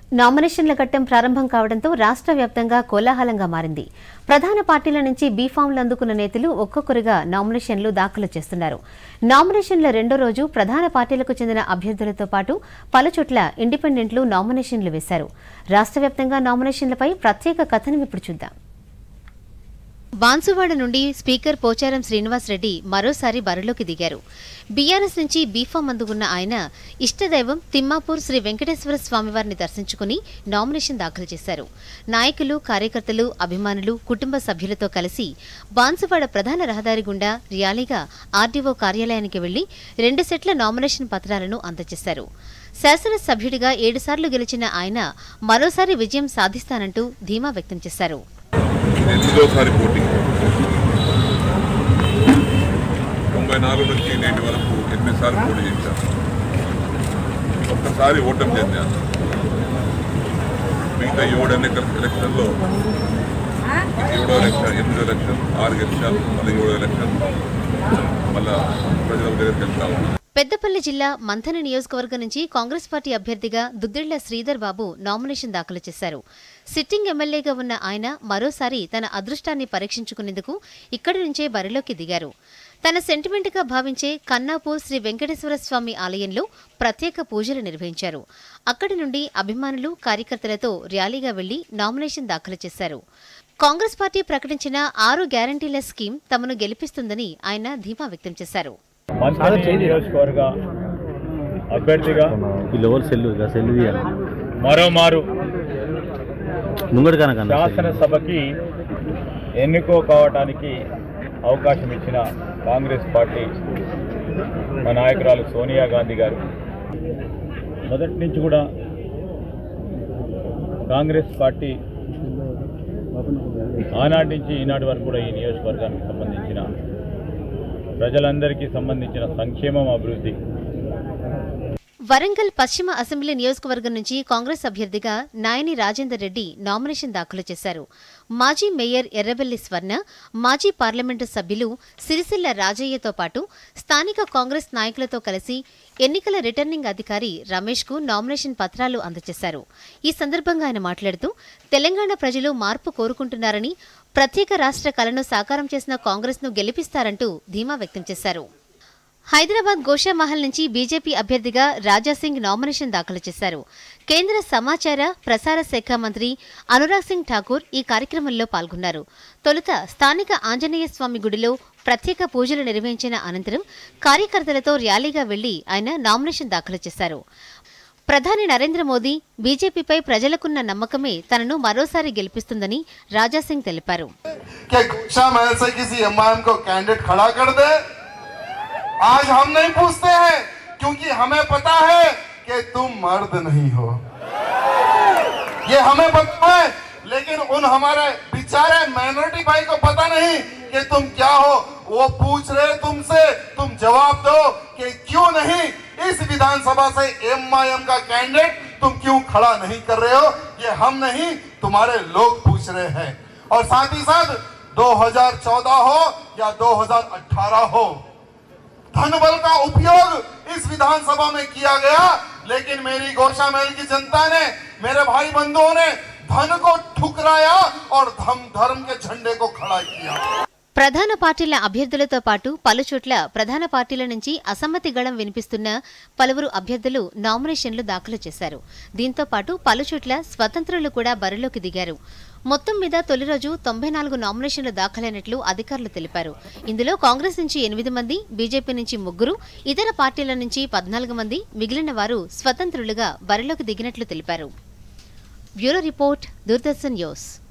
నామినేషన్ల ఘట్టం ప్రారంభం కావడంతో రాష్ట్ర వ్యాప్తంగా కోలాహలంగా మారింది ప్రధాన పార్టీల నుంచి బీఫామ్లు అందుకున్న నేతలు ఒక్కొక్కరుగా నామినేషన్లు దాఖలు చేస్తున్నారు నామినేషన్ల రెండో రోజు ప్రధాన పార్టీలకు చెందిన అభ్యర్థులతో పాటు పలుచోట్ల ఇండిపెండెంట్లు నామినేషన్లు వేశారు రాష్ట్ర వ్యాప్తంగా నామినేషన్లపై ప్రత్యేక కథనం ఇప్పుడు చూద్దాం బాన్సువాడ నుండి స్పీకర్ పోచారం శ్రీనివాసరెడ్డి మరోసారి బరిలోకి దిగారు బీఆర్ఎస్ నుంచి బీఫామ్ అందుకున్న ఆయన ఇష్టదైవం తిమ్మాపూర్ శ్రీ వెంకటేశ్వర స్వామివారిని దర్శించుకుని నామినేషన్ దాఖలు చేశారు నాయకులు కార్యకర్తలు అభిమానులు కుటుంబ సభ్యులతో కలిసి బాన్సువాడ ప్రధాన రహదారి గుండా ర్యాలీగా ఆర్డీఓ కార్యాలయానికి వెళ్లి రెండు సెట్ల నామినేషన్ పత్రాలను అందజేశారు శాసనసభ్యుడిగా ఏడుసార్లు గెలిచిన ఆయన మరోసారి విజయం సాధిస్తానంటూ ధీమా వ్యక్తం చేశారు ఎనిమిదోసారి పోటీ తొంభై నాలుగు నుంచి నేటి వరకు ఎనిమిది సార్లు పోటీ చేశాను ఒక్కసారి ఓటమి చెందాను మిగతా ఏడు ఎన్నికల ఎలక్షన్లో ఏడో ఎలక్షన్ ఎనిమిదో ఎలక్షన్ ఆరు గెలిచాను మళ్ళీ ఏడో ఎలక్షన్ మళ్ళా ప్రజల దగ్గరికి వెళ్తాము పెద్దపల్లి జిల్లా మంథని నియోజకవర్గం నుంచి కాంగ్రెస్ పార్టీ అభ్యర్థిగా దుద్దిళ్ల శ్రీధర్ బాబు నామినేషన్ దాఖలు చేశారు సిట్టింగ్ ఎమ్మెల్యేగా ఉన్న ఆయన మరోసారి తన అదృష్టాన్ని పరీక్షించుకునేందుకు ఇక్కడి నుంచే బరిలోకి దిగారు తన సెంటిమెంట్గా భావించే కన్నాపూర్ శ్రీ వెంకటేశ్వర స్వామి ఆలయంలో ప్రత్యేక పూజలు నిర్వహించారు అక్కడి నుండి అభిమానులు కార్యకర్తలతో ర్యాలీగా వెళ్లి నామినేషన్ దాఖలు చేశారు కాంగ్రెస్ పార్టీ ప్రకటించిన ఆరు గ్యారంటీల స్కీమ్ తమను గెలిపిస్తుందని ఆయన ధీమా వ్యక్తం చేశారు మంత్రి నియోజకవర్గ అభ్యర్థిగా వీళ్ళు ఎవరు సెల్లు ఇక సెల్లు తీయాలి మరోమారు ముంగడు కనుక శాసనసభకి ఎన్నుకో కావటానికి అవకాశం ఇచ్చిన కాంగ్రెస్ పార్టీ మా నాయకురాలు సోనియా గాంధీ గారు మొదటి నుంచి కూడా కాంగ్రెస్ పార్టీ ఆనాటి నుంచి ఈనాటి వరకు కూడా ఈ నియోజకవర్గానికి సంబంధించిన ప్రజలందరికీ సంబంధించిన సంక్షేమం అభివృద్ధి వరంగల్ పశ్చిమ అసెంబ్లీ నియోజకవర్గం నుంచి కాంగ్రెస్ అభ్యర్థిగా నాయని రాజేందర్ రెడ్డి నామినేషన్ దాఖలు చేశారు మాజీ మేయర్ ఎర్రబెల్లి స్వర్ణ మాజీ పార్లమెంటు సభ్యులు సిరిసిల్ల రాజయ్యతో పాటు స్థానిక కాంగ్రెస్ నాయకులతో కలిసి ఎన్నికల రిటర్నింగ్ అధికారి రమేష్ కు నామినేషన్ పత్రాలు అందజేశారు ఈ సందర్భంగా ఆయన మాట్లాడుతూ తెలంగాణ ప్రజలు మార్పు కోరుకుంటున్నారని ప్రత్యేక రాష్ట్ర కలను సాకారం చేసిన కాంగ్రెస్ ను గెలిపిస్తారంటూ ధీమా వ్యక్తం చేశారు హైదరాబాద్ గోషామహల్ నుంచి బీజేపీ అభ్యర్థిగా రాజాసింగ్ నామినేషన్ దాఖలు చేశారు కేంద్ర సమాచార ప్రసార శాఖ మంత్రి అనురాగ్ సింగ్ ఠాకూర్ ఈ కార్యక్రమంలో పాల్గొన్నారు తొలుత స్థానిక ఆంజనేయ స్వామి గుడిలో ప్రత్యేక పూజలు నిర్వహించిన అనంతరం కార్యకర్తలతో ర్యాలీగా వెళ్లి ఆయన నామినేషన్ దాఖలు చేశారు ప్రధాని నరేంద్ర మోదీ బీజేపీపై ప్రజలకున్న నమ్మకమే తనను మరోసారి గెలిపిస్తుందని రాజాసింగ్ తెలిపారు कि गुच्छा महल से किसी एमआईएम को कैंडिडेट खड़ा कर दे आज हम नहीं पूछते हैं क्योंकि हमें पता है कि तुम मर्द नहीं हो ये हमें पता है लेकिन उन हमारे बेचारे माइनॉरिटी भाई को पता नहीं कि तुम क्या हो वो पूछ रहे तुमसे तुम जवाब दो कि क्यों नहीं इस विधानसभा से एमआईएम का कैंडिडेट तुम क्यों खड़ा नहीं कर रहे हो ये हम नहीं तुम्हारे लोग पूछ रहे हैं और साथ ही साथ 2014 हो या 2018 हो धन बल का उपयोग इस विधानसभा में किया गया लेकिन मेरी गोशा महल की जनता ने मेरे भाई बंधुओं ने धन को ठुकराया और धम धर्म के झंडे को खड़ा किया ప్రధాన పార్టీల అభ్యర్థులతో పాటు పలుచోట్ల ప్రధాన పార్టీల నుంచి అసమ్మతి గళం వినిపిస్తున్న పలువురు అభ్యర్థులు నామినేషన్లు దాఖలు చేశారు దీంతో పాటు పలుచోట్ల స్వతంత్రులు కూడా బరిలోకి దిగారు మొత్తం మీద తొలి రోజు తొంభై నాలుగు నామినేషన్లు దాఖలైనట్లు అధికారులు తెలిపారు ఇందులో కాంగ్రెస్ నుంచి ఎనిమిది మంది బీజేపీ నుంచి ముగ్గురు ఇతర పార్టీల నుంచి పద్నాలుగు మంది మిగిలిన వారు స్వతంత్రులుగా బరిలోకి దిగినట్లు తెలిపారు బ్యూరో రిపోర్ట్ దూరదర్శన్ న్యూస్